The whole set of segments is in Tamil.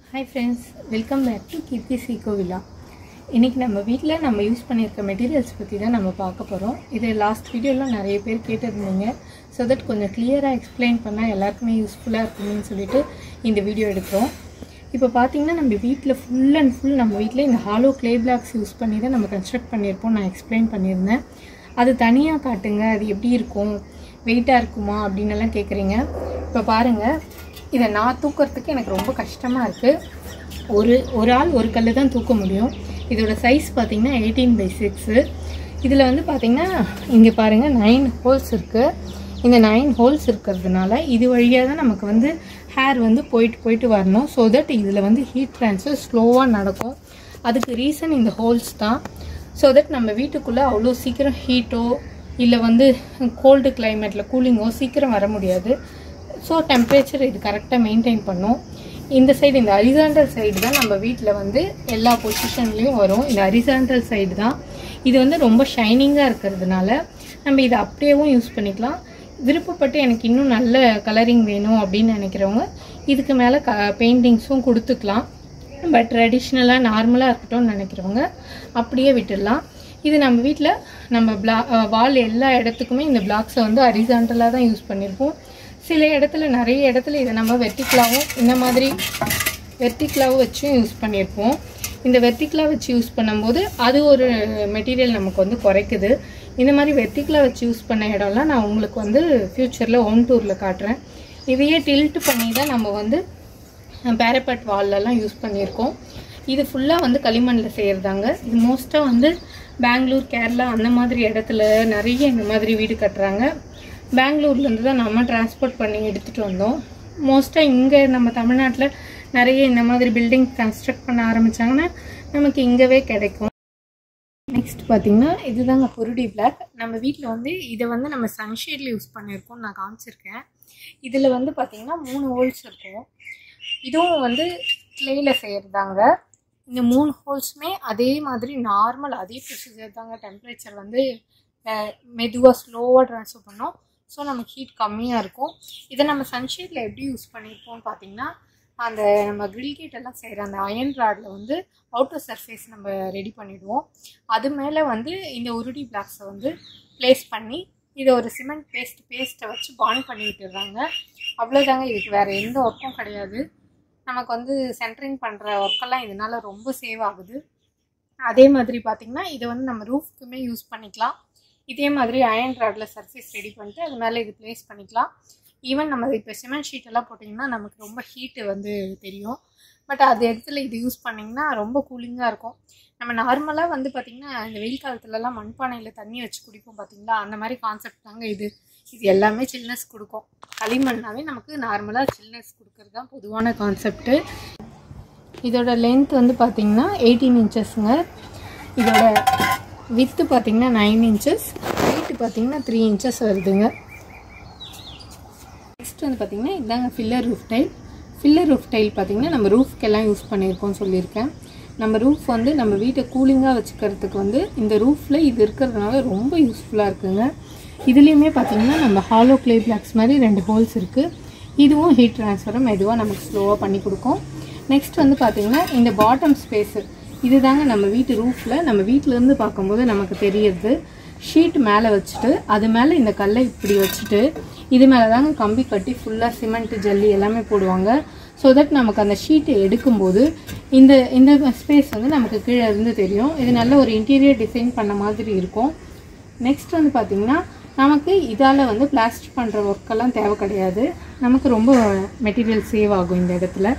hi friends welcome back to Keerthi சீகோ விழா இன்றைக்கி நம்ம வீட்டில் நம்ம யூஸ் பண்ணியிருக்க மெட்டீரியல்ஸ் பற்றி தான் நம்ம பார்க்க போகிறோம் இது லாஸ்ட் வீடியோவில் நிறைய பேர் கேட்டிருந்தீங்க ஸோ தட் கொஞ்சம் கிளியராக எக்ஸ்பிளைன் பண்ணால் எல்லாருக்குமே யூஸ்ஃபுல்லாக இருக்குமேன்னு சொல்லிட்டு இந்த வீடியோ எடுக்கிறோம் இப்போ பார்த்தீங்கன்னா நம்ம வீட்டில் ஃபுல் அண்ட் ஃபுல் நம்ம வீட்டில் இந்த ஹாலோ க்ளே பிளாக்ஸ் யூஸ் பண்ணி தான் நம்ம கன்ஸ்ட்ரக்ட் பண்ணியிருப்போம் நான் எக்ஸ்பிளைன் பண்ணியிருந்தேன் அது தனியாக காட்டுங்க அது எப்படி இருக்கும் வெயிட்டாக இருக்குமா அப்படின்னு எல்லாம் கேட்குறீங்க இப்போ பாருங்கள் இதை நான் தூக்கிறதுக்கு எனக்கு ரொம்ப கஷ்டமாக இருக்குது ஒரு ஒரு ஆள் ஒரு கல் தான் தூக்க முடியும் இதோட சைஸ் பார்த்தீங்கன்னா எயிட்டீன் பை சிக்ஸு இதில் வந்து பார்த்தீங்கன்னா இங்கே பாருங்கள் நைன் ஹோல்ஸ் இருக்குது இந்த நைன் ஹோல்ஸ் இருக்கிறதுனால இது வழியாக தான் நமக்கு வந்து ஹேர் வந்து போயிட்டு போயிட்டு வரணும் ஸோ தட் இதில் வந்து ஹீட் ட்ரான்ஸ்ஃபர் ஸ்லோவாக நடக்கும் அதுக்கு ரீசன் இந்த ஹோல்ஸ் தான் ஸோ தட் நம்ம வீட்டுக்குள்ளே அவ்வளோ சீக்கிரம் ஹீட்டோ இல்லை வந்து கோல்டு கிளைமேட்டில் கூலிங்கோ சீக்கிரம் வர முடியாது ஸோ டெம்பரேச்சர் இது கரெக்டாக மெயின்டைன் பண்ணும் இந்த சைடு இந்த அரிசாண்டல் சைடு தான் நம்ம வீட்டில் வந்து எல்லா பொசிஷன்லேயும் வரும் இந்த அரிசாண்டல் சைடு தான் இது வந்து ரொம்ப ஷைனிங்காக இருக்கிறதுனால நம்ம இதை அப்படியேவும் யூஸ் பண்ணிக்கலாம் விருப்பப்பட்டு எனக்கு இன்னும் நல்ல கலரிங் வேணும் அப்படின்னு நினைக்கிறவங்க இதுக்கு மேலே க பெயிண்டிங்ஸும் கொடுத்துக்கலாம் பட் ட்ரெடிஷ்னலாக நார்மலாக இருக்கட்டும்னு நினைக்கிறவங்க அப்படியே விட்டுடலாம் இது நம்ம வீட்டில் நம்ம பிளா வால் எல்லா இடத்துக்குமே இந்த பிளாக்ஸை வந்து அரிசாண்டலாக தான் யூஸ் பண்ணியிருப்போம் சில இடத்துல நிறைய இடத்துல இதை நம்ம வெர்டிக்கலாகவும் இந்த மாதிரி வெர்டிக்கலாகவும் வச்சும் யூஸ் பண்ணியிருப்போம் இந்த வெர்டிக்கலாக வச்சு யூஸ் பண்ணும்போது அது ஒரு மெட்டீரியல் நமக்கு வந்து குறைக்குது இந்த மாதிரி வெர்டிக்கலாக வச்சு யூஸ் பண்ண இடம்லாம் நான் உங்களுக்கு வந்து ஃப்யூச்சரில் ஹோம் டூரில் காட்டுறேன் இதையே டில்ட் பண்ணி தான் நம்ம வந்து பேரப்பட் வால்லலாம் யூஸ் பண்ணியிருக்கோம் இது ஃபுல்லாக வந்து களிமண்ணில் செய்கிறதாங்க இது மோஸ்ட்டாக வந்து பெங்களூர் கேரளா அந்த மாதிரி இடத்துல நிறைய இந்த மாதிரி வீடு கட்டுறாங்க பெங்களூர்லேருந்து தான் நம்ம டிரான்ஸ்போர்ட் பண்ணி எடுத்துகிட்டு வந்தோம் மோஸ்ட்டாக இங்கே நம்ம தமிழ்நாட்டில் நிறைய இந்த மாதிரி பில்டிங் கன்ஸ்ட்ரக்ட் பண்ண ஆரம்பித்தாங்கன்னா நமக்கு இங்கேவே கிடைக்கும் நெக்ஸ்ட் பார்த்தீங்கன்னா இதுதாங்க பொருடி பிளாக் நம்ம வீட்டில் வந்து இதை வந்து நம்ம சன்ஷேடில் யூஸ் பண்ணியிருக்கோம் நான் காமிச்சிருக்கேன் இதில் வந்து பார்த்திங்கன்னா மூணு ஹோல்ஸ் இருக்கும் இதுவும் வந்து கிளேயில் செய்கிறதாங்க இந்த மூணு ஹோல்ஸுமே அதே மாதிரி நார்மல் அதே ப்ரொசீஜர் தாங்க டெம்பரேச்சர் வந்து மெதுவாக ஸ்லோவாக ட்ரான்ஸ்ஃபர் பண்ணோம் ஸோ நமக்கு ஹீட் கம்மியாக இருக்கும் இதை நம்ம சன்ஷேடில் எப்படி யூஸ் பண்ணியிருப்போம் பார்த்தீங்கன்னா அந்த நம்ம கிரில் கேட் எல்லாம் செய்கிற அந்த அயன் ராடில் வந்து அவுட்டர் சர்ஃபேஸ் நம்ம ரெடி பண்ணிவிடுவோம் அது மேலே வந்து இந்த உருடி பிளாக்ஸை வந்து ப்ளேஸ் பண்ணி இதை ஒரு சிமெண்ட் பேஸ்ட் பேஸ்ட்டை வச்சு பாண்ட் பண்ணி விட்டுடுறாங்க அவ்வளோதாங்க இதுக்கு வேறு எந்த ஒர்க்கும் கிடையாது நமக்கு வந்து சென்டரிங் பண்ணுற ஒர்க்கெல்லாம் இதனால் ரொம்ப சேவ் ஆகுது அதே மாதிரி பார்த்திங்கன்னா இதை வந்து நம்ம ரூஃப்க்குமே யூஸ் பண்ணிக்கலாம் இதே மாதிரி அயன் ராடில் சர்ஃபேஸ் ரெடி பண்ணிட்டு அது மேலே இது ப்ளேஸ் பண்ணிக்கலாம் ஈவன் நம்ம இப்போ சிமெண்ட் ஷீட் எல்லாம் போட்டிங்கன்னா நமக்கு ரொம்ப ஹீட்டு வந்து தெரியும் பட் அது இடத்துல இது யூஸ் பண்ணிங்கன்னா ரொம்ப கூலிங்காக இருக்கும் நம்ம நார்மலாக வந்து பார்த்திங்கன்னா இந்த வெயில் காலத்துலலாம் மண்பானையில் தண்ணி வச்சு குடிப்போம் பார்த்திங்களா அந்த மாதிரி கான்செப்ட் தாங்க இது இது எல்லாமே சில்னஸ் கொடுக்கும் களிமண்ணாவே நமக்கு நார்மலாக சில்னஸ் கொடுக்கறது தான் பொதுவான கான்செப்ட்டு இதோட லென்த் வந்து பார்த்திங்கன்னா எயிட்டீன் இன்ச்சஸ்ங்க இதோட வித்து பார்த்திங்கன்னா நைன் இன்ச்சஸ் வெயிட் பார்த்திங்கன்னா த்ரீ இன்ச்சஸ் வருதுங்க நெக்ஸ்ட் வந்து பார்த்திங்கன்னா இதாங்க filler roof tile filler roof tile பார்த்திங்கன்னா நம்ம ரூஃப்க்கெல்லாம் யூஸ் பண்ணியிருக்கோம் சொல்லியிருக்கேன் நம்ம ரூஃப் வந்து நம்ம வீட்டை கூலிங்காக வச்சுக்கிறதுக்கு வந்து இந்த ரூஃபில் இது இருக்கிறதுனால ரொம்ப யூஸ்ஃபுல்லாக இருக்குங்க இதுலேயுமே பார்த்திங்கன்னா நம்ம ஹாலோ க்ளே பிளாக்ஸ் மாதிரி ரெண்டு ஹோல்ஸ் இருக்குது இதுவும் ஹீட் ட்ரான்ஸ்ஃபரை மெதுவாக நமக்கு ஸ்லோவாக பண்ணி கொடுக்கும் நெக்ஸ்ட் வந்து பார்த்திங்கன்னா இந்த பாட்டம் ஸ்பேஸு இதுதாங்க நம்ம வீட்டு ரூஃபில் நம்ம வீட்டிலேருந்து பார்க்கும்போது நமக்கு தெரியுது ஷீட் மேலே வச்சுட்டு அது மேலே இந்த கல்லை இப்படி வச்சுட்டு இது மேலே தாங்க கம்பி கட்டி ஃபுல்லாக சிமெண்ட்டு ஜல்லி எல்லாமே போடுவாங்க ஸோ தட் நமக்கு அந்த ஷீட்டை எடுக்கும்போது இந்த இந்த ஸ்பேஸ் வந்து நமக்கு கீழே இருந்து தெரியும் இது நல்ல ஒரு இன்டீரியர் டிசைன் பண்ண மாதிரி இருக்கும் நெக்ஸ்ட் வந்து பார்த்திங்கன்னா நமக்கு இதால் வந்து பிளாஸ்டிக் பண்ணுற ஒர்க்கெல்லாம் தேவை கிடையாது நமக்கு ரொம்ப மெட்டீரியல் சேவ் ஆகும் இந்த இடத்துல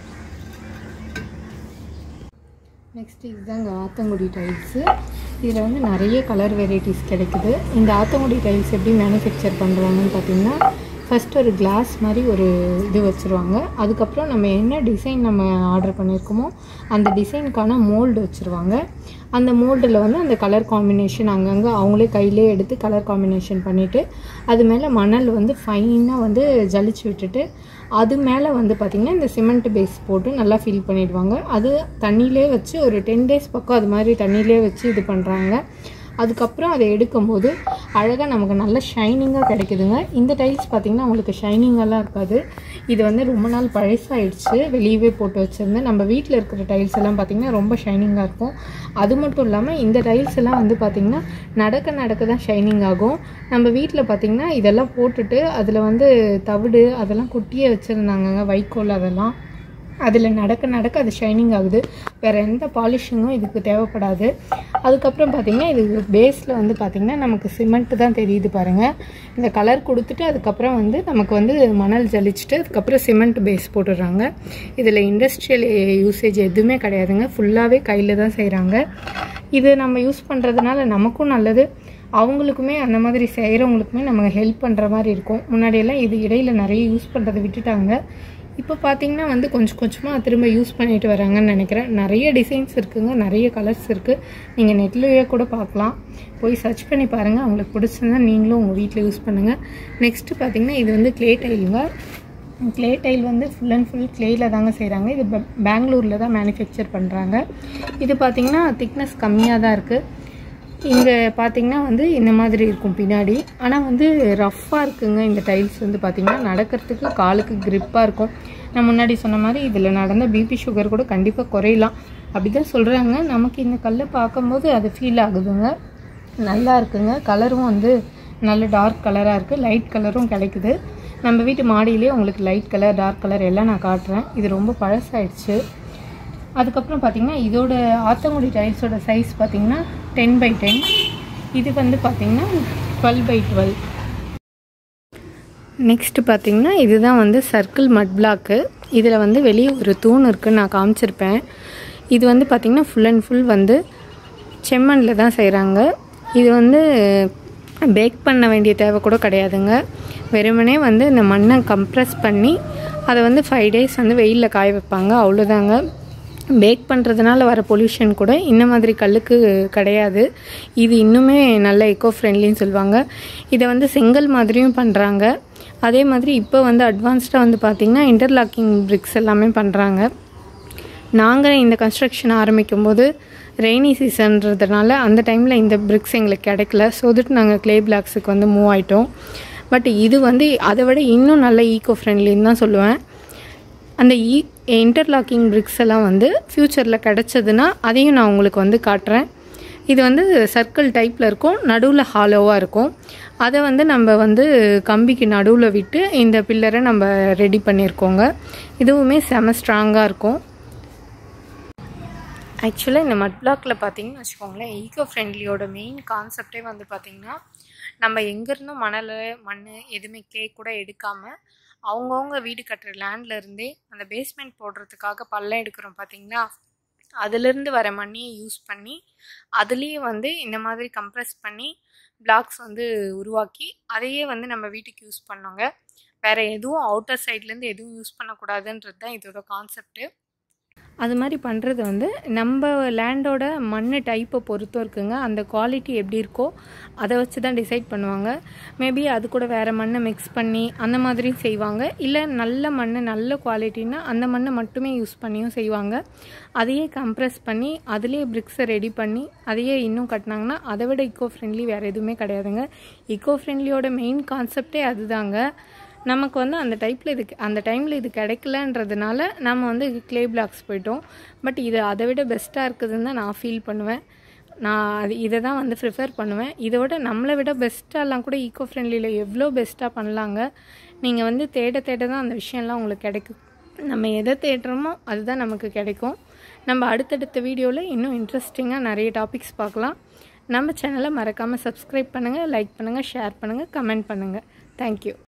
நெக்ஸ்ட் இதுதாங்க ஆத்தங்குடி டைல்ஸு இதில் வந்து நிறைய கலர் வெரைட்டிஸ் கிடைக்குது இந்த ஆத்தங்குடி டைல்ஸ் எப்படி மேனுஃபேக்சர் பண்ணுறாங்கன்னு பார்த்தீங்கன்னா ஃபஸ்ட் ஒரு கிளாஸ் மாதிரி ஒரு இது வச்சுருவாங்க அதுக்கப்புறம் நம்ம என்ன டிசைன் நம்ம ஆர்டர் பண்ணியிருக்கோமோ அந்த டிசைனுக்கான மோல்டு வச்சுருவாங்க அந்த மோல்டில் வந்து அந்த கலர் காம்பினேஷன் அங்கங்கே அவங்களே கையிலே எடுத்து கலர் காம்பினேஷன் பண்ணிவிட்டு அது மேலே மணல் வந்து ஃபைனாக வந்து ஜலிச்சு விட்டுட்டு அது மேலே வந்து பார்த்திங்கன்னா இந்த சிமெண்ட் பேஸ் போட்டு நல்லா ஃபில் பண்ணிடுவாங்க அது தண்ணியிலே வச்சு ஒரு டென் டேஸ் பக்கம் அது மாதிரி தண்ணியிலே வச்சு இது பண்ணுறாங்க அதுக்கப்புறம் அதை எடுக்கும்போது அழகாக நமக்கு நல்ல ஷைனிங்காக கிடைக்குதுங்க இந்த டைல்ஸ் பார்த்திங்கன்னா உங்களுக்கு ஷைனிங்கெல்லாம் இருக்காது இது வந்து ரொம்ப நாள் பழசாயிடுச்சு வெளியவே போட்டு வச்சுருந்தேன் நம்ம வீட்டில் இருக்கிற டைல்ஸ் எல்லாம் பார்த்திங்கன்னா ரொம்ப ஷைனிங்காக இருக்கும் அது மட்டும் இல்லாமல் இந்த டைல்ஸ் எல்லாம் வந்து பார்த்திங்கன்னா நடக்க நடக்க தான் ஷைனிங் ஆகும் நம்ம வீட்டில் பார்த்திங்கன்னா இதெல்லாம் போட்டுட்டு அதில் வந்து தவிடு அதெல்லாம் கொட்டியே வச்சுருந்தாங்கங்க வைக்கோல் அதெல்லாம் அதில் நடக்க நடக்க அது ஷைனிங் ஆகுது வேறு எந்த பாலிஷிங்கும் இதுக்கு தேவைப்படாது அதுக்கப்புறம் பார்த்திங்கன்னா இது பேஸில் வந்து பார்த்திங்கன்னா நமக்கு சிமெண்ட் தான் தெரியுது பாருங்கள் இந்த கலர் கொடுத்துட்டு அதுக்கப்புறம் வந்து நமக்கு வந்து மணல் ஜலிச்சுட்டு அதுக்கப்புறம் சிமெண்ட் பேஸ் போட்டுடுறாங்க இதில் இண்டஸ்ட்ரியல் யூசேஜ் எதுவுமே கிடையாதுங்க ஃபுல்லாகவே கையில் தான் செய்கிறாங்க இது நம்ம யூஸ் பண்ணுறதுனால நமக்கும் நல்லது அவங்களுக்குமே அந்த மாதிரி செய்கிறவங்களுக்குமே நமக்கு ஹெல்ப் பண்ணுற மாதிரி இருக்கும் முன்னாடியெல்லாம் இது இடையில நிறைய யூஸ் பண்ணுறதை விட்டுட்டாங்க இப்போ பார்த்தீங்கன்னா வந்து கொஞ்சம் கொஞ்சமாக திரும்ப யூஸ் பண்ணிட்டு வராங்கன்னு நினைக்கிறேன் நிறைய டிசைன்ஸ் இருக்குங்க நிறைய கலர்ஸ் இருக்குது நீங்கள் நெட்லேயே கூட பார்க்கலாம் போய் சர்ச் பண்ணி பாருங்கள் உங்களுக்கு பிடிச்சிருந்தா நீங்களும் உங்கள் வீட்டில் யூஸ் பண்ணுங்கள் நெக்ஸ்ட்டு பார்த்தீங்கன்னா இது வந்து க்ளே டைலுங்க க்ளே டைல் வந்து ஃபுல் அண்ட் ஃபுல் க்ளேயில் தாங்க செய்கிறாங்க இது பெ- பெங்களூரில் தான் மேனுஃபேக்சர் பண்ணுறாங்க இது பார்த்திங்கன்னா திக்னஸ் கம்மியாக தான் இருக்குது இங்கே பார்த்தீங்கன்னா வந்து இந்த மாதிரி இருக்கும் பின்னாடி ஆனால் வந்து ரஃப்பாக இருக்குங்க இந்த டைல்ஸ் வந்து பார்த்தீங்கன்னா நடக்கிறதுக்கு காலுக்கு grip-ஆ இருக்கும் நான் முன்னாடி சொன்ன மாதிரி இதில் நடந்த பிபி சுகர் கூட கண்டிப்பாக குறையலாம் அப்படி தான் சொல்கிறாங்க நமக்கு இந்த கல்லை பார்க்கும்போது அது ஃபீல் ஆகுதுங்க நல்லா இருக்குங்க கலரும் வந்து நல்ல டார்க் கலராக இருக்குது லைட் கலரும் கிடைக்குது நம்ம வீட்டு மாடியிலே உங்களுக்கு லைட் கலர் டார்க் கலர் எல்லாம் நான் காட்டுறேன் இது ரொம்ப பழசாயிடுச்சு அதுக்கப்புறம் பார்த்தீங்கன்னா இதோட ஆத்தங்குடி டைல்ஸோட சைஸ் பார்த்தீங்கன்னா டென் பை டென் இது வந்து பார்த்தீங்கன்னா டுவெல் பை டுவெல் நெக்ஸ்ட்டு பார்த்தீங்கன்னா இதுதான் வந்து சர்க்கிள் மட் பிளாக்கு இதில் வந்து வெளியே ஒரு தூண் இருக்குன்னு நான் காமிச்சிருப்பேன் இது வந்து பார்த்திங்கன்னா ஃபுல் அண்ட் ஃபுல் வந்து செம்மண்ணில் தான் செய்கிறாங்க இது வந்து பேக் பண்ண வேண்டிய தேவை கூட கிடையாதுங்க வெறுமனே வந்து இந்த மண்ணை கம்ப்ரெஸ் பண்ணி அதை வந்து ஃபைவ் டேஸ் வந்து வெயிலில் காய வைப்பாங்க அவ்வளோதாங்க பேக் பண்ணுறதுனால வர பொல்யூஷன் கூட இந்த மாதிரி கல்லுக்கு கிடையாது இது இன்னுமே நல்ல எக்கோ ஃப்ரெண்ட்லின்னு சொல்லுவாங்க இதை வந்து செங்கல் மாதிரியும் பண்ணுறாங்க அதே மாதிரி இப்போ வந்து அட்வான்ஸ்டாக வந்து பார்த்திங்கன்னா இன்டர்லாக்கிங் பிரிக்ஸ் எல்லாமே பண்ணுறாங்க நாங்கள் இந்த கன்ஸ்ட்ரக்ஷன் ஆரம்பிக்கும் போது ரெய்னி சீசன்றதுனால அந்த டைமில் இந்த பிரிக்ஸ் எங்களுக்கு கிடைக்கல ஸோ தட் நாங்கள் க்ளே பிளாக்ஸுக்கு வந்து மூவ் ஆயிட்டோம் பட் இது வந்து அதை விட இன்னும் நல்ல ஈகோ ஃப்ரெண்ட்லின்னு தான் சொல்லுவேன் அந்த இ இன்டர்லாக்கிங் பிரிக்ஸ் எல்லாம் வந்து ஃப்யூச்சரில் கிடச்சதுன்னா அதையும் நான் உங்களுக்கு வந்து காட்டுறேன் இது வந்து சர்க்கிள் டைப்பில் இருக்கும் நடுவில் ஹாலோவாக இருக்கும் அதை வந்து நம்ம வந்து கம்பிக்கு நடுவில் விட்டு இந்த பில்லரை நம்ம ரெடி பண்ணியிருக்கோங்க இதுவுமே செம ஸ்ட்ராங்காக இருக்கும் ஆக்சுவலாக இந்த மட் பிளாக்கில் பார்த்தீங்கன்னு வச்சுக்கோங்களேன் ஈகோ ஃப்ரெண்ட்லியோட மெயின் கான்செப்டே வந்து பார்த்திங்கன்னா நம்ம எங்கேருந்தும் மணல் மண் எதுவுமே க்ளே கூட எடுக்காமல் அவங்கவுங்க வீடு கட்டுற லேண்ட்ல இருந்தே அந்த பேஸ்மெண்ட் போடுறதுக்காக பள்ளம் எடுக்கிறோம் பார்த்தீங்களா அதுலேருந்து வர மண்ணியை யூஸ் பண்ணி அதுலேயே வந்து இந்த மாதிரி கம்ப்ரெஸ் பண்ணி பிளாக்ஸ் வந்து உருவாக்கி அதையே வந்து நம்ம வீட்டுக்கு யூஸ் பண்ணோங்க வேறு எதுவும் அவுட்டர் சைட்லேருந்து எதுவும் யூஸ் பண்ணக்கூடாதுன்றது தான் இதோட கான்செப்ட்டு அது மாதிரி பண்ணுறது வந்து நம்ம லேண்டோட மண் டைப்பை பொறுத்தும் இருக்குங்க அந்த குவாலிட்டி எப்படி இருக்கோ அதை வச்சு தான் டிசைட் பண்ணுவாங்க மேபி அது கூட வேறு மண்ணை மிக்ஸ் பண்ணி அந்த மாதிரியும் செய்வாங்க இல்லை நல்ல மண் நல்ல குவாலிட்டின்னா அந்த மண்ணை மட்டுமே யூஸ் பண்ணியும் செய்வாங்க அதையே கம்ப்ரெஸ் பண்ணி அதுலேயே பிரிக்ஸை ரெடி பண்ணி அதையே இன்னும் கட்டினாங்கன்னா அதை விட இக்கோ ஃப்ரெண்ட்லி வேறு எதுவுமே கிடையாதுங்க இக்கோ ஃப்ரெண்ட்லியோட மெயின் கான்செப்டே அதுதாங்க நமக்கு வந்து அந்த டைப்பில் இது அந்த டைமில் இது கிடைக்கலன்றதுனால நம்ம வந்து க்ளே பிளாக்ஸ் போயிட்டோம் பட் இது அதை விட பெஸ்ட்டாக இருக்குதுன்னு தான் நான் ஃபீல் பண்ணுவேன் நான் அது இதை தான் வந்து ப்ரிஃபர் பண்ணுவேன் இதை விட நம்மளை விட பெஸ்ட்டாலாம் கூட ஈக்கோ ஃப்ரெண்ட்லியில் எவ்வளோ பெஸ்ட்டாக பண்ணலாங்க நீங்கள் வந்து தேட தேட தான் அந்த விஷயம்லாம் உங்களுக்கு கிடைக்கும் நம்ம எதை தேடுறோமோ அதுதான் நமக்கு கிடைக்கும் நம்ம அடுத்தடுத்த வீடியோவில் இன்னும் இன்ட்ரெஸ்டிங்காக நிறைய டாபிக்ஸ் பார்க்கலாம் நம்ம சேனலை மறக்காமல் சப்ஸ்கிரைப் பண்ணுங்கள் லைக் பண்ணுங்கள் ஷேர் பண்ணுங்கள் கமெண்ட் பண்ணுங்கள் தேங்க்யூ